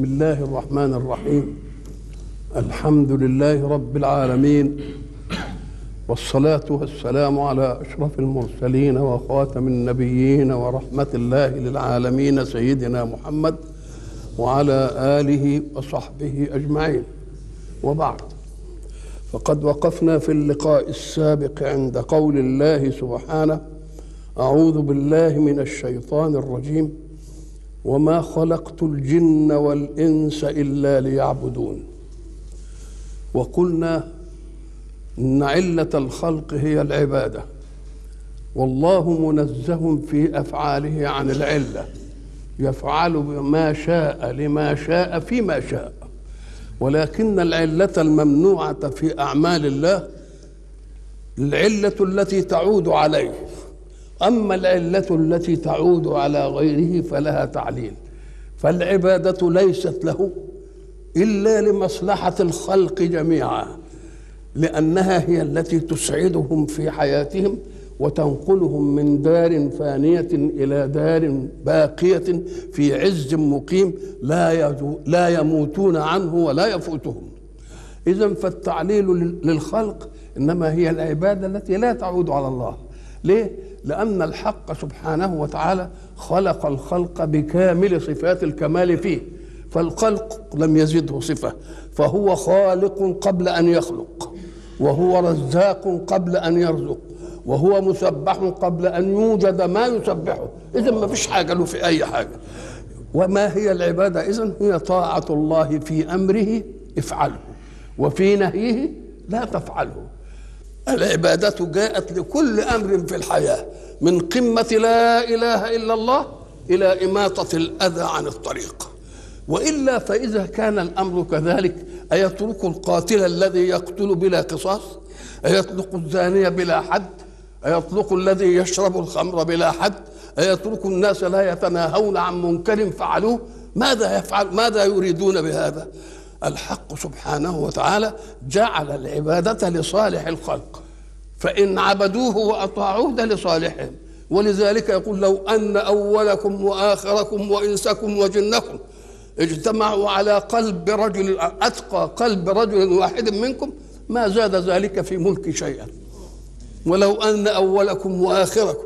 بسم الله الرحمن الرحيم الحمد لله رب العالمين والصلاة والسلام على أشرف المرسلين وخاتم النبيين ورحمة الله للعالمين سيدنا محمد وعلى آله وصحبه أجمعين وبعد فقد وقفنا في اللقاء السابق عند قول الله سبحانه أعوذ بالله من الشيطان الرجيم وما خلقت الجن والإنس إلا ليعبدون وقلنا إن علة الخلق هي العبادة والله منزه في أفعاله عن العلة يفعل ما شاء لما شاء فيما شاء ولكن العلة الممنوعة في أعمال الله العلة التي تعود عليه أما العلة التي تعود على غيره فلها تعليل فالعبادة ليست له إلا لمصلحة الخلق جميعا لأنها هي التي تسعدهم في حياتهم وتنقلهم من دار فانية إلى دار باقية في عز مقيم لا لا يموتون عنه ولا يفوتهم إذا فالتعليل للخلق إنما هي العبادة التي لا تعود على الله ليه؟ لأن الحق سبحانه وتعالى خلق الخلق بكامل صفات الكمال فيه فالخلق لم يزده صفة فهو خالق قبل أن يخلق وهو رزاق قبل أن يرزق وهو مسبح قبل أن يوجد ما يسبحه إذا ما فيش حاجة له في أي حاجة وما هي العبادة إذن هي طاعة الله في أمره افعله وفي نهيه لا تفعله العبادة جاءت لكل أمر في الحياة من قمة لا إله إلا الله إلى إماطة الأذى عن الطريق وإلا فإذا كان الأمر كذلك أيترك القاتل الذي يقتل بلا قصاص أيطلق الزانية بلا حد أيطلق الذي يشرب الخمر بلا حد أيترك الناس لا يتناهون عن منكر فعلوه ماذا يفعل ماذا يريدون بهذا الحق سبحانه وتعالى جعل العبادة لصالح الخلق فإن عبدوه وأطاعوه ده لصالحهم ولذلك يقول لو أن أولكم وآخركم وإنسكم وجنكم اجتمعوا على قلب رجل أتقى قلب رجل واحد منكم ما زاد ذلك في ملك شيئا ولو أن أولكم وآخركم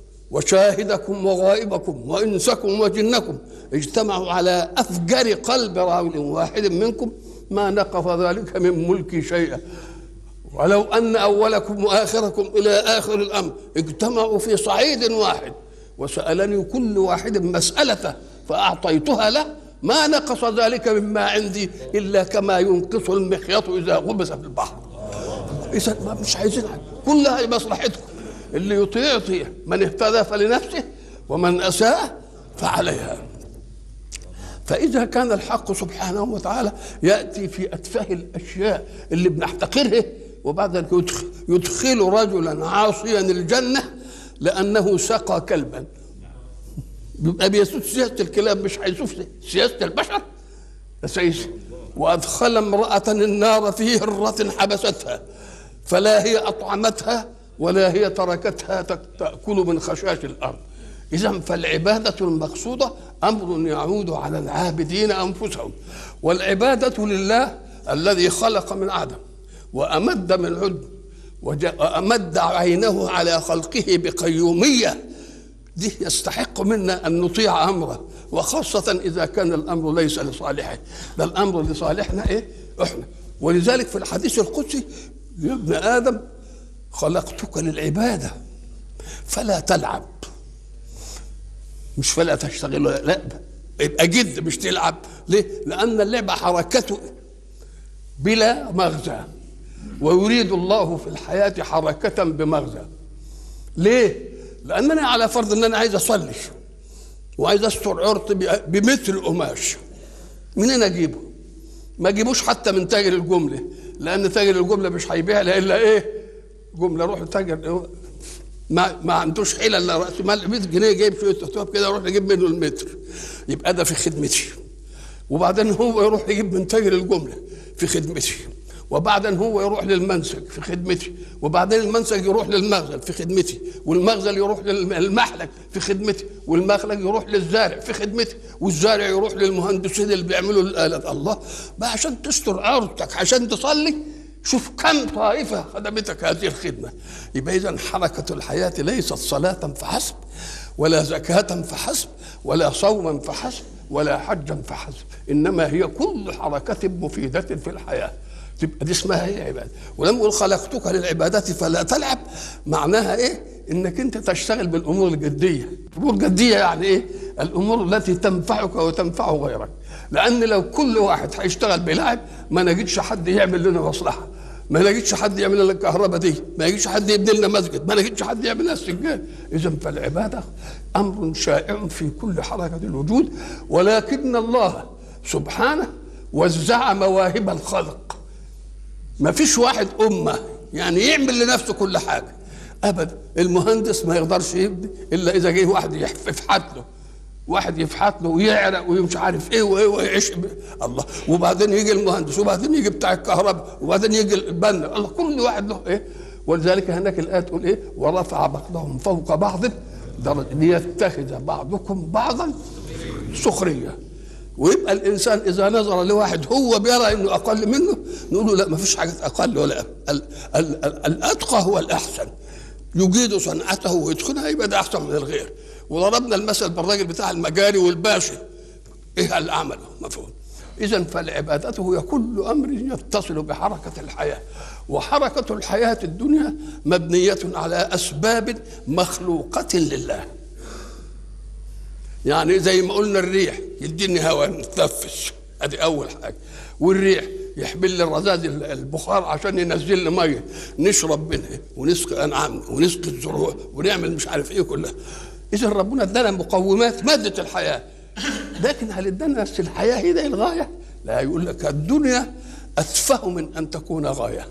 وشاهدكم وغائبكم وإنسكم وجنكم اجتمعوا على أفجر قلب رجل واحد منكم ما نقص ذلك من ملك شيئا ولو أن أولكم وآخركم إلى آخر الأمر اجتمعوا في صعيد واحد وسألني كل واحد مسألته فأعطيتها له ما نقص ذلك مما عندي إلا كما ينقص المخيط إذا غمس في البحر إذا ما مش عايزين حاجة كلها لمصلحتكم اللي يطيع يطيع من اهتدى فلنفسه ومن أساء فعليها فإذا كان الحق سبحانه وتعالى يأتي في أتفه الأشياء اللي بنحتقرها وبعد ذلك يدخل, يدخل رجلا عاصيا الجنة لأنه سقى كلبا بيبقى بيسوس سياسة الكلاب مش هيشوف سياسة البشر سيس وأدخل امرأة النار في هرة حبستها فلا هي أطعمتها ولا هي تركتها تأكل من خشاش الأرض إذا فالعبادة المقصودة أمر يعود على العابدين أنفسهم والعبادة لله الذي خلق من عدم وأمد من عدم وأمد عينه على خلقه بقيومية دي يستحق منا أن نطيع أمره وخاصة إذا كان الأمر ليس لصالحه ده الأمر لصالحنا إيه إحنا ولذلك في الحديث القدسي يا ابن آدم خلقتك للعبادة فلا تلعب مش فلا تشتغل لا يبقى جد مش تلعب ليه؟ لأن اللعبة حركته بلا مغزى ويريد الله في الحياة حركة بمغزى ليه؟ لأنني على فرض أن أنا عايز أصلي وعايز أستر عرض بمتر قماش منين أجيبه؟ ما أجيبوش حتى من تاجر الجملة لأن تاجر الجملة مش هيبيع إلا إيه؟ جملة روح تاجر ما ما عندوش حيلة إلا رأس مال 100 جنيه جايب شوية تحتوى كده أروح أجيب منه المتر يبقى ده في خدمتي وبعدين هو يروح يجيب من تاجر الجملة في خدمتي وبعدين هو يروح للمنسج في خدمتي وبعدين المنسج يروح للمخزن في خدمتي والمخزن يروح للمحلك في خدمتي والمخلج يروح للزارع في خدمتي والزارع يروح للمهندسين اللي بيعملوا الآلات الله بقى عشان تستر عورتك عشان تصلي شوف كم طائفة خدمتك هذه الخدمة يبقى إذا حركة الحياة ليست صلاة فحسب ولا زكاة فحسب ولا صوما فحسب ولا حجا فحسب إنما هي كل حركة مفيدة في الحياة تبقى دي اسمها هي عباده ولما يقول خلقتك للعبادات فلا تلعب معناها ايه انك انت تشتغل بالامور الجديه الامور الجديه يعني ايه الامور التي تنفعك وتنفع غيرك لان لو كل واحد هيشتغل بلعب ما نجدش حد يعمل لنا مصلحه ما نجدش حد يعمل لنا الكهرباء دي ما نجدش حد يبني لنا مسجد ما نجدش حد يعمل لنا السجاد اذا فالعباده امر شائع في كل حركه الوجود ولكن الله سبحانه وزع مواهب الخلق ما فيش واحد أمة يعني يعمل لنفسه كل حاجة أبدا المهندس ما يقدرش يبني إلا إذا جه واحد يفحت له واحد يفحت له ويعرق ومش عارف ايه وايه ويعيش الله وبعدين يجي المهندس وبعدين يجي بتاع الكهرباء وبعدين يجي البنا الله كل واحد له ايه ولذلك هناك الايه تقول ايه ورفع بعضهم فوق بعض درجة ليتخذ بعضكم بعضا سخريه ويبقى الانسان اذا نظر لواحد هو بيرى انه اقل منه نقول له لا ما فيش حاجه اقل ولا ال ال ال الاتقى هو الاحسن يجيد صنعته ويتقنها يبقى ده احسن من الغير وضربنا المثل بالراجل بتاع المجاري والباشا ايه اللي عمله مفهوم اذا فالعباده هي كل امر يتصل بحركه الحياه وحركه الحياه الدنيا مبنيه على اسباب مخلوقه لله يعني زي ما قلنا الريح يديني هواء نتنفس ادي اول حاجه والريح يحمل لي الرذاذ البخار عشان ينزل لي ميه نشرب منها ونسقي انعامنا ونسقي الزروع ونعمل مش عارف ايه كلها اذا ربنا ادانا مقومات ماده الحياه لكن هل ادانا نفس الحياه هي ده الغايه؟ لا يقول لك الدنيا اتفه من ان تكون غايه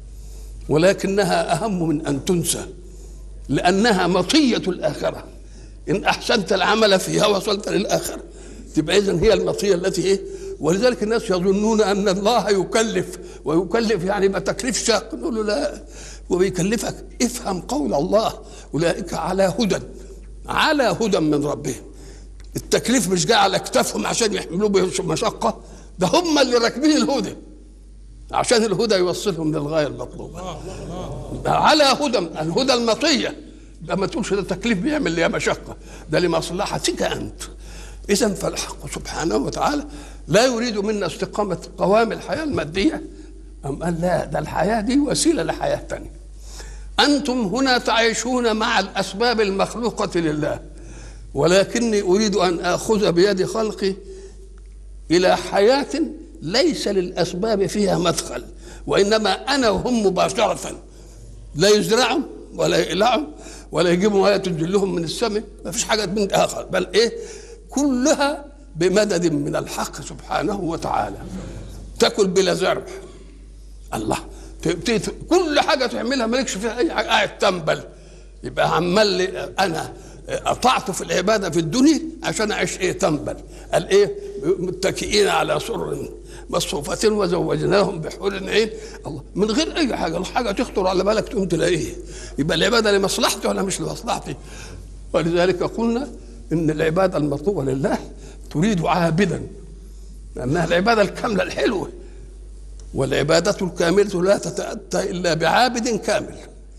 ولكنها اهم من ان تنسى لانها مطيه الاخره ان احسنت العمل فيها وصلت للاخره تبقى اذا هي المطيه التي ايه ولذلك الناس يظنون ان الله يكلف ويكلف يعني يبقى تكليف شاق نقول له لا وبيكلفك افهم قول الله اولئك على هدى على هدى من ربهم التكليف مش جاي على اكتافهم عشان يحملوه بمشقه ده هم اللي راكبين الهدى عشان الهدى يوصلهم للغايه المطلوبه على هدى الهدى المطيه ده ما تقولش ده تكليف بيعمل لي مشقه ده لمصلحتك انت اذا فالحق سبحانه وتعالى لا يريد منا استقامه قوام الحياه الماديه أم قال لا ده الحياه دي وسيله لحياه ثانيه انتم هنا تعيشون مع الاسباب المخلوقه لله ولكني اريد ان اخذ بيد خلقي الى حياه ليس للاسباب فيها مدخل وانما انا وهم مباشره لا يزرعوا ولا يقلعوا ولا يجيبوا ميه تنزل لهم من السماء ما فيش حاجه من اخر بل ايه كلها بمدد من الحق سبحانه وتعالى تاكل بلا زرع الله كل حاجه تعملها مالكش فيها اي حاجه قاعد تنبل يبقى عمال لي انا قطعت في العباده في الدنيا عشان اعيش ايه تنبل قال ايه متكئين على سر مصفوفة وزوجناهم بحور عين الله من غير اي حاجه حاجه تخطر على بالك تقوم تلاقيه يبقى العباده لمصلحتي ولا مش لمصلحتي ولذلك قلنا ان العباده المطلوبه لله تريد عابدا لانها العباده الكامله الحلوه والعباده الكامله لا تتاتى الا بعابد كامل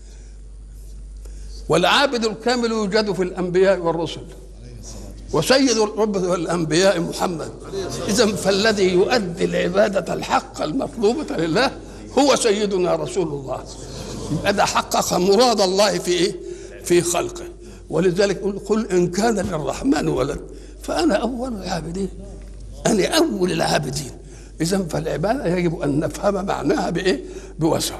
والعابد الكامل يوجد في الانبياء والرسل وسيد الرب والانبياء محمد اذا فالذي يؤدي العباده الحق المطلوبه لله هو سيدنا رسول الله يبقى ده حقق مراد الله في ايه؟ في خلقه ولذلك قل, قل ان كان للرحمن ولد فانا اول العابدين انا اول العابدين اذا فالعباده يجب ان نفهم معناها بايه؟ بوسع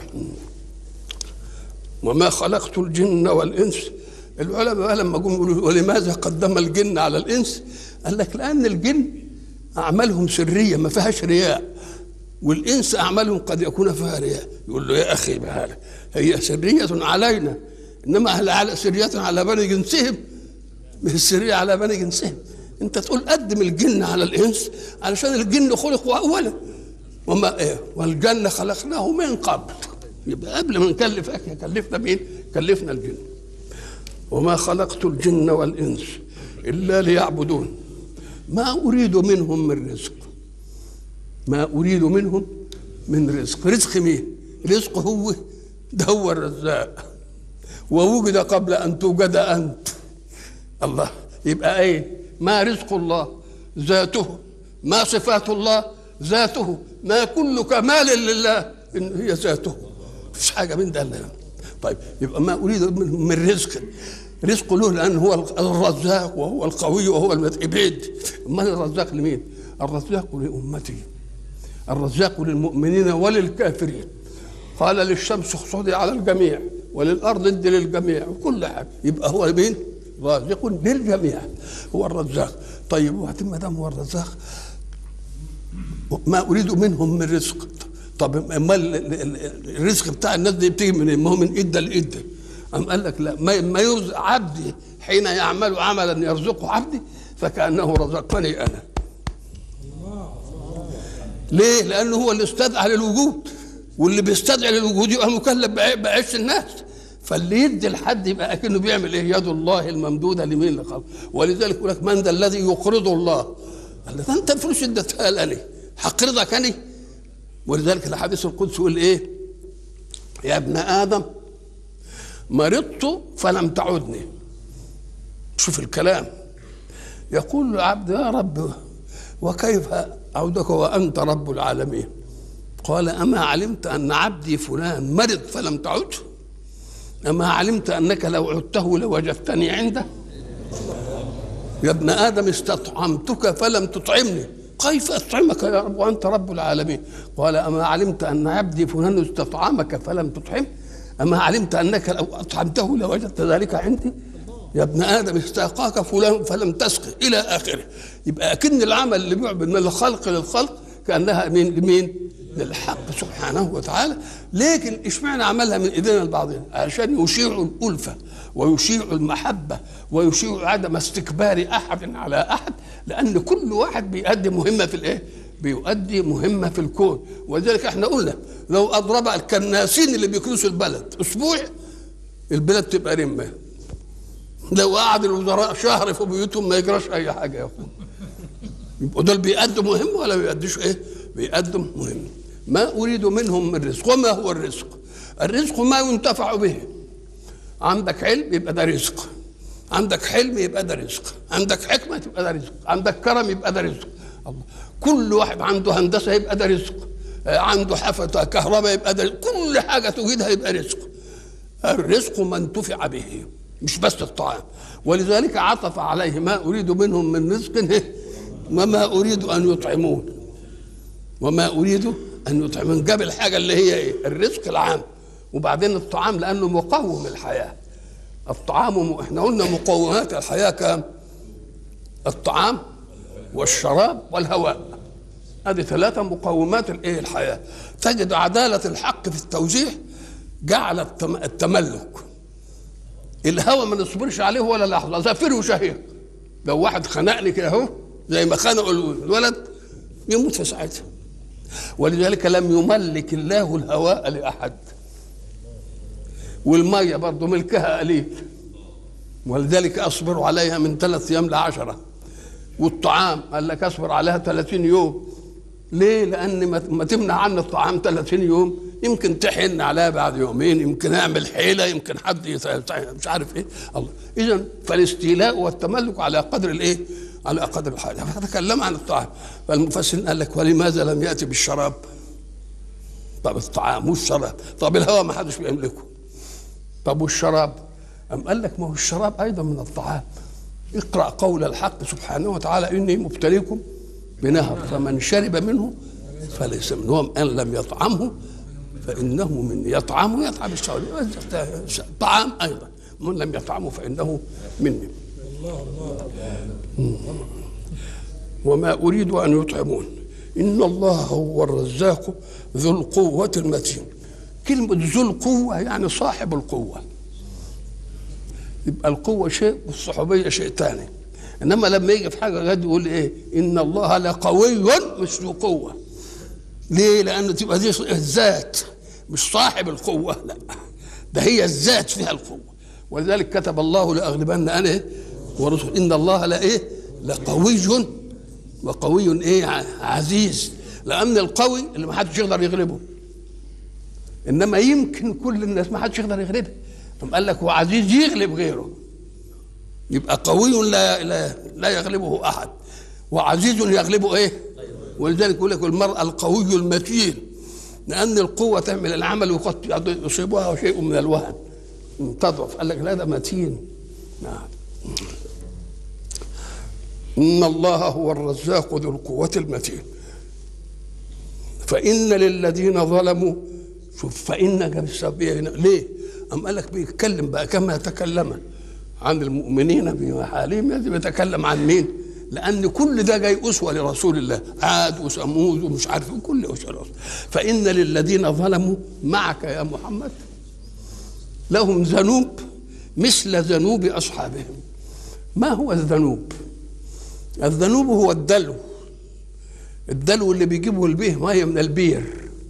وما خلقت الجن والانس العلماء لما جم يقولوا ولماذا قدم الجن على الانس؟ قال لك لان الجن اعمالهم سريه ما فيهاش رياء والانس اعمالهم قد يكون فيها رياء يقول له يا اخي بهذا هي سريه علينا انما على سريه على بني جنسهم مش السريه على بني جنسهم انت تقول قدم الجن على الانس علشان الجن خلقوا اولا وما ايه والجنه خلقناه من قبل يبقى قبل ما نكلفك كلفنا مين؟ كلفنا الجن وما خلقت الجن والانس الا ليعبدون ما اريد منهم من رزق ما اريد منهم من رزق رزق مين؟ رزق هو ده هو الرزاق ووجد قبل ان توجد انت الله يبقى ايه ما رزق الله ذاته ما صفات الله ذاته ما كل كمال لله إن هي ذاته مفيش حاجه من ده لله طيب يبقى ما اريد من, من رزق رزق له لان هو الرزاق وهو القوي وهو المتعبد امال الرزاق لمين؟ الرزاق لامته الرزاق للمؤمنين وللكافرين قال للشمس اخصدي على الجميع وللارض ادي للجميع وكل حاجه يبقى هو مين؟ رازق للجميع هو الرزاق طيب وبعدين ما دام هو الرزاق ما اريد منهم من رزق طب امال الرزق بتاع الناس دي بتيجي من ما هو من ادى لادى أم قال لك لا ما ما يرزق عبدي حين يعمل عملا يرزقه عبدي فكانه رزقني انا ليه؟ لانه هو اللي استدعى للوجود واللي بيستدعي للوجود يبقى مكلف بعيش الناس فاللي يدي لحد يبقى اكنه بيعمل ايه؟ يد الله الممدوده لمين لخلق ولذلك يقول لك من ذا الذي يقرض الله؟ قال له انت الفلوس اديتها لي هقرضك انا ولذلك الحديث القدسي يقول ايه؟ يا ابن ادم مرضت فلم تعدني شوف الكلام يقول العبد يا رب وكيف اعودك وانت رب العالمين قال اما علمت ان عبدي فلان مرض فلم تعده أما علمت أنك لو عدته لوجدتني عنده يا ابن آدم استطعمتك فلم تطعمني كيف أطعمك يا رب وأنت رب العالمين قال أما علمت أن عبدي فلان استطعمك فلم تطعم أما علمت أنك لو أطعمته لوجدت ذلك عندي يا ابن آدم استاقاك فلان فلم تسقي إلى آخره يبقى أكن العمل اللي بيعبد من الخلق للخلق كأنها من لمين؟ للحق سبحانه وتعالى لكن اشمعنى عملها من ايدينا لبعضنا عشان يشيع الالفه ويشيع المحبه ويشيع عدم استكبار احد على احد لان كل واحد بيؤدي مهمه في الايه بيؤدي مهمه في الكون ولذلك احنا قلنا لو اضرب الكناسين اللي بيكنسوا البلد اسبوع البلد تبقى رمه لو قعد الوزراء شهر في بيوتهم ما يجراش اي حاجه يا اخوان يبقوا دول بيأدوا مهمه ولا بيأدوش ايه؟ بيقدم مهم ما أريد منهم من رزق وما هو الرزق الرزق ما ينتفع به عندك علم يبقى ده رزق عندك حلم يبقى ده رزق عندك حكمة يبقى ده رزق عندك كرم يبقى ده رزق الله كل واحد عنده هندسة يبقى ده رزق عنده حفة كهرباء يبقى ده رزق. كل حاجة توجدها يبقى رزق الرزق ما انتفع به مش بس الطعام ولذلك عطف عليه ما أريد منهم من رزق وما أريد أن يطعمون وما اريد ان يطعمون جاب الحاجه اللي هي ايه الرزق العام وبعدين الطعام لانه مقوم الحياه الطعام م... احنا قلنا مقومات الحياه كام الطعام والشراب والهواء هذه ثلاثة مقومات الايه الحياة تجد عدالة الحق في التوزيع جعل التم... التملك الهواء ما نصبرش عليه ولا لحظة زفير وشهيق لو واحد خنقني كده اهو زي ما خنقوا الولد يموت في ساعتها ولذلك لم يملك الله الهواء لأحد والمية برضه ملكها قليل ولذلك أصبر عليها من ثلاث أيام لعشرة والطعام قال لك أصبر عليها ثلاثين يوم ليه؟ لأن ما تمنع عني الطعام ثلاثين يوم يمكن تحن عليها بعد يومين يمكن أعمل حيلة يمكن حد مش عارف إيه الله إذا فالاستيلاء والتملك على قدر الإيه؟ على قدر الحاجة فتكلم عن الطعام فالمفسر قال لك ولماذا لم يأتي بالشراب طب الطعام والشراب طب الهواء ما حدش بيملكه طب والشراب أم قال لك ما هو الشراب أيضا من الطعام اقرأ قول الحق سبحانه وتعالى إني مبتليكم بنهر فمن شرب منه فليس منهم أن لم يطعمه فإنه من يطعمه يطعم الشراب طعام أيضا من لم يطعمه فإنه مني الله الله وما أريد أن يطعمون إن الله هو الرزاق ذو القوة المتين كلمة ذو القوة يعني صاحب القوة يبقى القوة شيء والصحوبية شيء ثاني إنما لما يجي في حاجة غد يقول إيه إن الله لقوي مش ذو قوة ليه لأن تبقى دي الذات مش صاحب القوة لا ده هي الذات فيها القوة ولذلك كتب الله لأغلبن أنا إيه؟ ورسل إن الله لا إيه لقوي وقوي إيه عزيز لأن القوي اللي ما حدش يقدر يغلبه إنما يمكن كل الناس ما حدش يقدر يغلبه ثم قال لك وعزيز يغلب غيره يبقى قوي لا لا, لا يغلبه أحد وعزيز يغلبه إيه ولذلك يقول لك المرأة القوي المتين لأن القوة تعمل العمل وقد يصيبها شيء من الوهن تضعف قال لك لا ده متين نعم إن الله هو الرزاق ذو القوة المتين فإن للذين ظلموا شوف فإن جاب السببية هنا ليه؟ أم قال لك بيتكلم بقى كما تكلم عن المؤمنين بحالهم لازم يتكلم عن مين؟ لأن كل ده جاي أسوة لرسول الله عاد وثمود ومش عارف كل أسوة فإن للذين ظلموا معك يا محمد لهم ذنوب مثل ذنوب أصحابهم ما هو الذنوب؟ الذنوب هو الدلو الدلو اللي بيجيبه البيه ميه من البير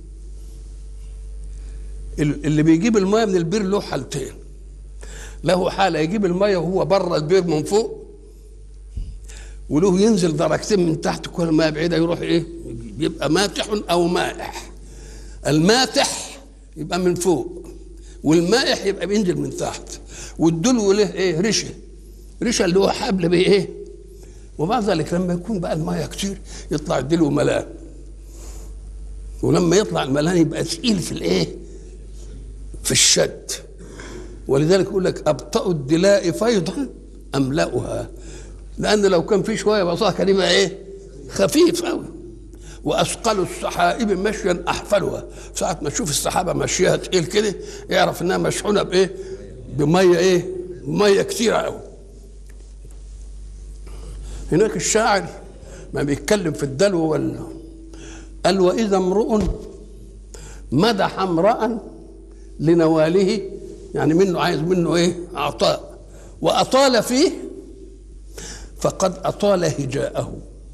اللي بيجيب الميه من البير له حالتين له حالة يجيب الميه وهو بره البير من فوق وله ينزل درجتين من تحت كل ما بعيدة يروح ايه يبقى ماتح او مائح الماتح يبقى من فوق والمائح يبقى بينزل من تحت والدلو له ايه رشه رشه اللي هو حبل بايه ايه ومع ذلك لما يكون بقى الميه كتير يطلع الدلو ملان ولما يطلع الملان يبقى ثقيل في الايه في الشد ولذلك يقول لك ابطأ الدلاء فيضا املأها لان لو كان في شويه بساطه كان يبقى ايه خفيف قوي واثقل السحائب مشيا احفلها ساعه ما تشوف السحابه ماشيه تقيل كده اعرف انها مشحونه بايه بميه ايه ميه كتيره قوي هناك الشاعر ما بيتكلم في الدلو ولا قال واذا امرؤ مدح امرأ لنواله يعني منه عايز منه ايه عطاء واطال فيه فقد اطال هجاءه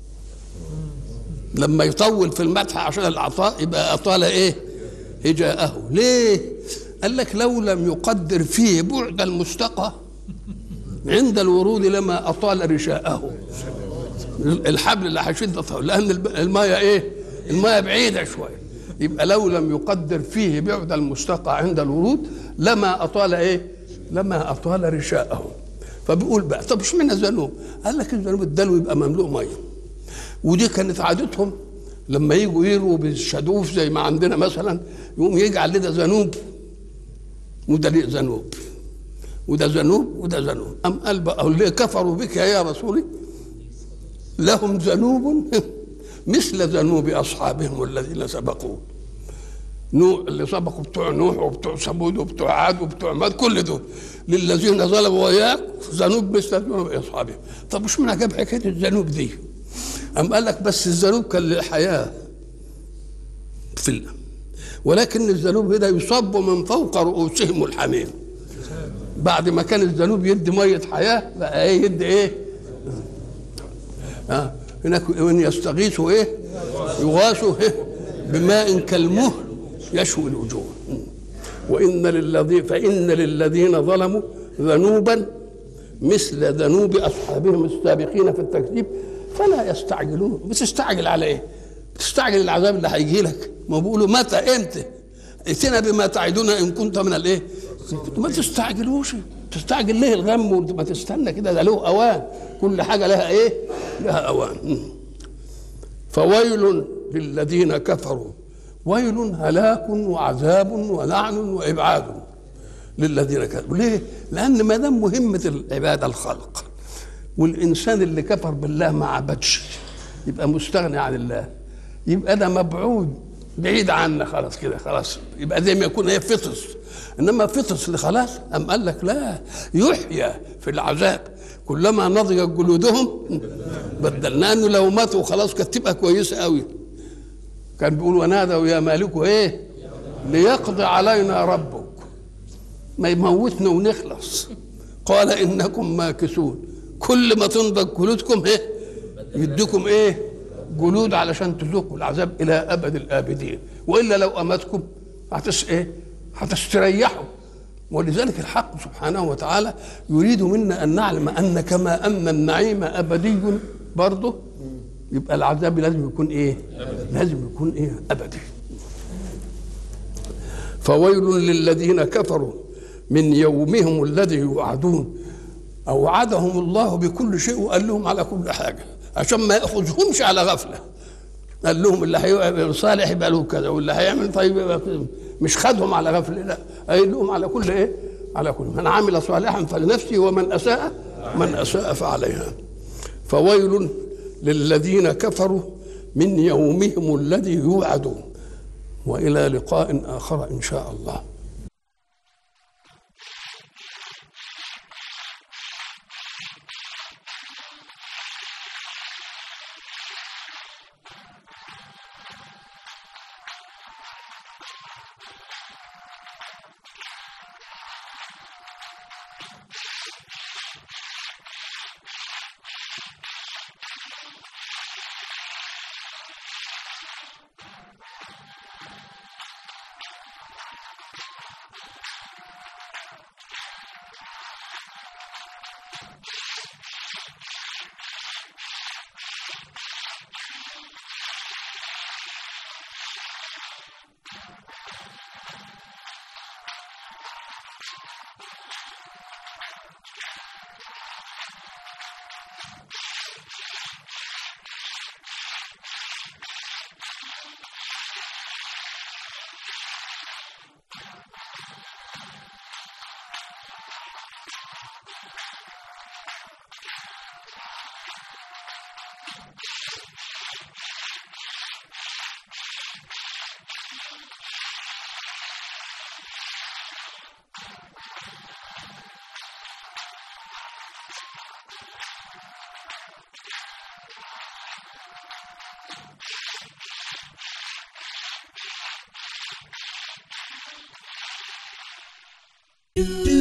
لما يطول في المدح عشان العطاء يبقى اطال ايه هجاءه ليه قال لك لو لم يقدر فيه بعد المستقى عند الورود لما اطال رشاءه الحبل اللي هيشد لان المايه ايه المايه بعيده شويه يبقى لو لم يقدر فيه بعد المستقى عند الورود لما اطال ايه لما اطال رشاءه فبيقول بقى طب اشمعنى الذنوب قال لك الذنوب الدلو يبقى مملوء ميه ودي كانت عادتهم لما يجوا يروا بالشدوف زي ما عندنا مثلا يقوم يجعل لده ذنوب وده ليه ذنوب وده ذنوب وده ذنوب أم قال بقى اللي كفروا بك يا رسولي لهم ذنوب مثل ذنوب أصحابهم الذين سبقوا نوح اللي سبقوا بتوع نوح وبتوع ثمود وبتوع عاد وبتوع ماد كل دول للذين ظلموا وياك ذنوب مثل ذنوب اصحابهم طب مش معنى جاب حكايه الذنوب دي أم قال لك بس الذنوب كان للحياه في الله ولكن الذنوب هنا يصب من فوق رؤوسهم الحميم بعد ما كان الذنوب يدي ميه حياه بقى ايه يدي ايه آه. هناك وان يستغيثوا ايه يغاثوا إيه؟ بماء كالمهل يشوي الوجوه وان للذين فان للذين ظلموا ذنوبا مثل ذنوب اصحابهم السابقين في التكذيب فلا يستعجلون بتستعجل على ايه؟ بتستعجل العذاب اللي هيجي لك ما بيقولوا متى امتى؟ ائتنا بما تعدنا ان كنت من الايه؟ ما تستعجلوش تستعجل ليه الغم ما تستنى كده ده له اوان كل حاجه لها ايه؟ لها اوان فويل للذين كفروا ويل هلاك وعذاب ولعن وابعاد للذين كفروا ليه؟ لان ما دام مهمه العباده الخلق والانسان اللي كفر بالله ما عبدش يبقى مستغني عن الله يبقى ده مبعود بعيد عنا خلاص كده خلاص يبقى زي ما يكون هي فطس انما فطس اللي خلاص ام قال لك لا يحيى في العذاب كلما نضجت جلودهم بدلنا انه لو ماتوا خلاص كانت تبقى كويسه قوي كان بيقول ونادوا يا مالك ايه ليقضي علينا ربك ما يموتنا ونخلص قال انكم ماكثون كل ما تنضج جلودكم ايه يديكم ايه جلود علشان تذوقوا العذاب الى ابد الابدين والا لو امتكم هتس ايه هتستريحوا ولذلك الحق سبحانه وتعالى يريد منا ان نعلم ان كما ان النعيم ابدي برضه يبقى العذاب لازم يكون ايه لازم يكون ايه ابدي فويل للذين كفروا من يومهم الذي يوعدون اوعدهم الله بكل شيء وقال لهم على كل حاجه عشان ما ياخذهمش على غفله قال لهم اللي هيعمل صالح يبقى له كذا واللي هيعمل طيب يبقى كذا مش خدهم على غفله لا قال لهم على كل ايه على كل من عمل صالحا فلنفسه ومن اساء من اساء فعليها فويل للذين كفروا من يومهم الذي يوعدون والى لقاء اخر ان شاء الله do